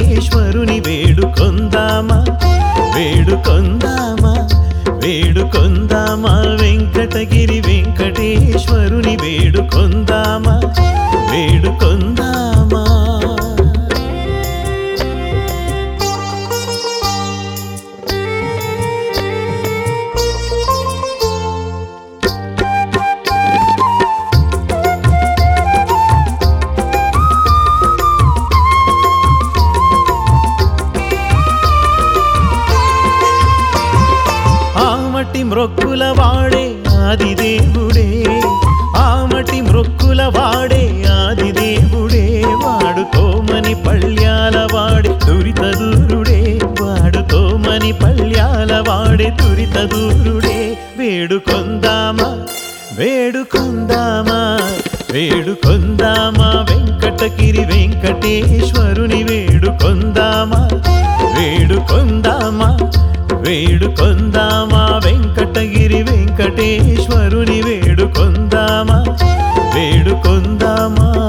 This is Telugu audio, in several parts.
వెంకటేశ్వరుని వేడుకొందామా వేడుకొందామా వేడుకొందామా వెంకటగిరి వెంకటేశ్వరుని వేడుకొందామా వేడుకొందామా ఆమటి మ్రొక్కుల వాడే ఆది దేవుడే ఆమటి మ్రొక్కుల వాడే ఆది దేవుడే వాడుకోమని పళ్ళ్యాల వాడే దురిత దూరుడే వాడుకోమని పళ్ళ్యాల వాడే దురిత దూరుడే వేడుకొందామా వేడుకొందామా వేడుకొందామా వెంకటగిరి వెంకటేశ్వరుని వేడుకొందామా వేడుకొందామా వేడుకొందామా వెంకటగిరి వెంకటేశ్వరుని వేడుకొందామా వేడుకొందామా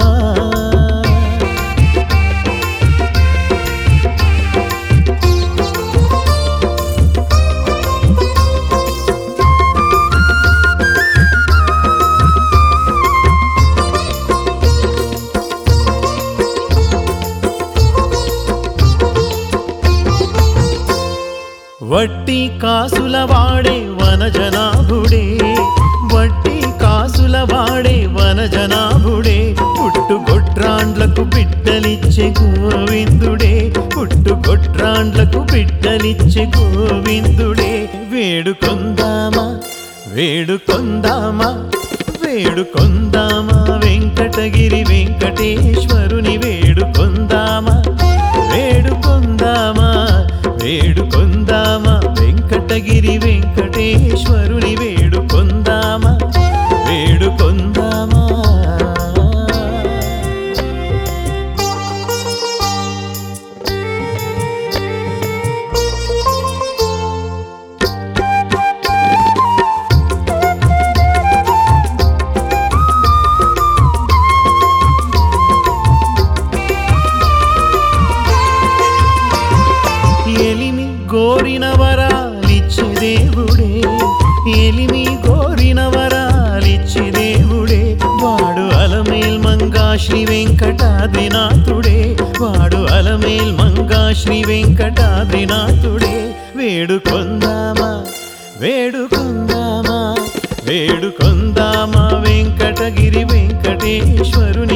వడ్డీ కాసుల వాడే వనజనాభుడే వడ్డీ కాసుల వాడే వనజనాభుడే పుట్టు గొట్రాండ్లకు బిడ్డలిచ్చే గోవిందుడే పుట్టు గొట్రాండ్లకు బిడ్డలిచ్చే గోవిందుడే వేడుకొందామా వేడుకొందామా వేడుకొందామా వెంకటగిరి వెంకటేశ్వరుని వేడుకొందామా వేడుకొందామా వేడుకొందామా వెంకటగిరి వెంకటేశ్వరుని వేడుకొందామా వేడుకొందామా ఎలిమి గోరిన వరాలిచ్చే దేవుడే ఎలిమి గోరిన వరాలిచ్చే దేవుడే వాడు అలమేల్ మంగా శ్రీ వెంకటాద్రినాథుడే వాడు అలమేల్ మంగా శ్రీ వెంకటాద్రినాథుడే వేడుకొందామా వేడుకొందామా వేడుకొందామా వెంకటగిరి వెంకటేశ్వరుని